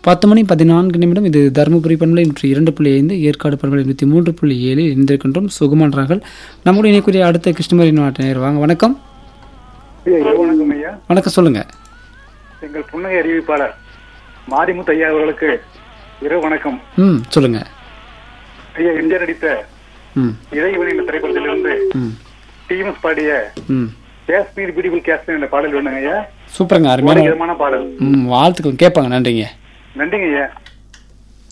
பத்து மணி பதினான்கு நிமிடம் இது தருமபுரி பண்பலை நூற்றி இரண்டு புள்ளி ஐந்து ஏற்காடு பண்பலை நூற்றி மூன்று புள்ளி ஏழில் இருந்திருக்கின்றோம் சுகுமான்றார்கள் நம்முடைய இணைக்கூடிய அடுத்த கிருஷ்ணகிரி நாட்டினர் வாங்க வணக்கம் ஐயா இரவு வணக்கம் ஐயா வணக்கம் சொல்லுங்க எங்கள் புன்னகை அறிவிப்பாளர் மாரிமுத்து ஐயா அவர்களுக்கு இரவு வணக்கம் ம் சொல்லுங்க ஐயா எம்ஜிஆர் நடித்த ம் இறைவன் என்ற திரைப்படத்திலிருந்து ம் டிஎம்எஸ் பாடிய ம் காஷ்மீர் பியூட்டிஃபுல் காஷ்மீர் என்ற பாடல் வேணுங்க ஐயா சூப்பருங்க அருமையான விதமான பாடல் ம் வாழ்த்துக்கள் கேட்பாங்க நன்றிங்க நன்றிங்க ஐயா